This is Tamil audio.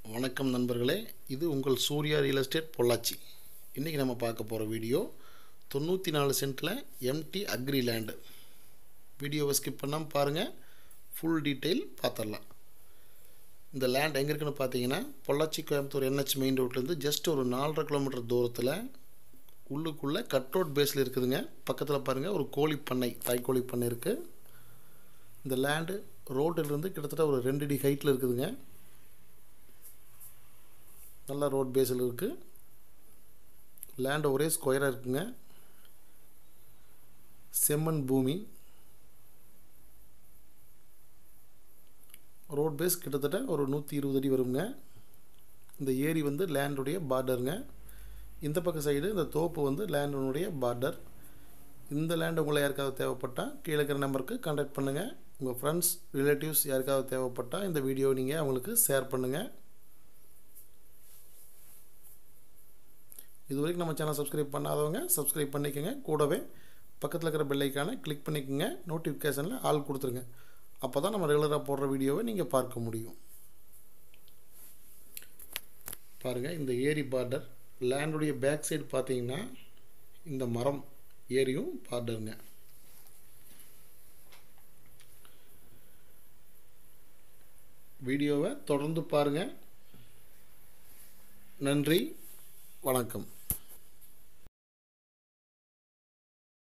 வணக்கம் நண்பர்களே இது உங்கள் சூர்யா ரியல் எஸ்டேட் பொள்ளாச்சி இன்றைக்கி நம்ம பார்க்க போகிற வீடியோ தொண்ணூற்றி நாலு சென்ட்டில் எம்டி அக்ரி லேண்டு வீடியோவை ஸ்கிப் பண்ணாமல் பாருங்கள் ஃபுல் டீட்டெயில் பார்த்துடலாம் இந்த லேண்ட் எங்கே இருக்குன்னு பார்த்தீங்கன்னா பொள்ளாச்சி கோயம்புத்தூர் என்ஹெச் மெயின் ரோட்லேருந்து ஜஸ்ட் ஒரு நாலரை கிலோமீட்டர் தூரத்தில் உள்ளுக்குள்ளே கட் ரோட் பேஸில் இருக்குதுங்க பக்கத்தில் பாருங்கள் ஒரு கோழி பண்ணை தாய்க்கோழி பண்ணை இருக்குது இந்த லேண்டு ரோட்டிலிருந்து கிட்டத்தட்ட ஒரு ரெண்டு அடி ஹைட்டில் இருக்குதுங்க நல்ல ரோட் பேஸில் இருக்குது லேண்டு ஒரே ஸ்கொயராக இருக்குங்க செம்மண் பூமி ரோட் பேஸ் கிட்டத்தட்ட ஒரு நூற்றி இருபது அடி வருங்க இந்த ஏரி வந்து லேண்டுடைய பார்டருங்க இந்த பக்க சைடு இந்த தோப்பு வந்து லேண்டினுடைய பார்டர் இந்த லேண்டு உங்களை யாருக்காவது தேவைப்பட்டால் கீழே இருக்கிற நம்பருக்கு கான்டாக்ட் பண்ணுங்கள் உங்கள் ஃப்ரெண்ட்ஸ் ரிலேட்டிவ்ஸ் யாருக்காவது தேவைப்பட்டால் இந்த வீடியோ நீங்கள் அவங்களுக்கு ஷேர் பண்ணுங்கள் இது வரைக்கும் நம்ம சேனல் சப்ஸ்கிரைப் பண்ணாதவங்க சப்ஸ்கிரைப் பண்ணிக்கோங்க கூடவே பக்கத்தில் இருக்கிற பெல்லைக்கான கிளிக் பண்ணிக்கோங்க நோட்டிஃபிகேஷனில் ஆள் கொடுத்துருங்க அப்போ தான் நம்ம ரெகுலராக போடுற வீடியோவை நீங்கள் பார்க்க முடியும் பாருங்கள் இந்த ஏரி பார்டர் லேண்டுடைய பேக் சைடு பார்த்தீங்கன்னா இந்த மரம் ஏரியும் பார்டருங்க வீடியோவை தொடர்ந்து பாருங்கள் நன்றி வணக்கம்